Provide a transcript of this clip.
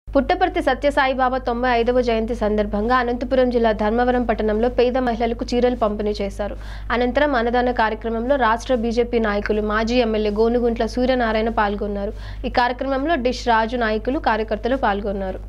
పుట్టపర్తి సత్యసాయిబాబా తొంభై ఐదవ జయంతి సందర్భంగా అనంతపురం జిల్లా ధర్మవరం పట్టణంలో పేద మహిళలకు చీరలు పంపిణీ చేశారు అనంతరం అన్నదాన కార్యక్రమంలో రాష్ట్ర బీజేపీ నాయకులు మాజీ ఎమ్మెల్యే గోనుగుంట్ల సూర్యనారాయణ పాల్గొన్నారు ఈ కార్యక్రమంలో డిష్ రాజు నాయకులు కార్యకర్తలు పాల్గొన్నారు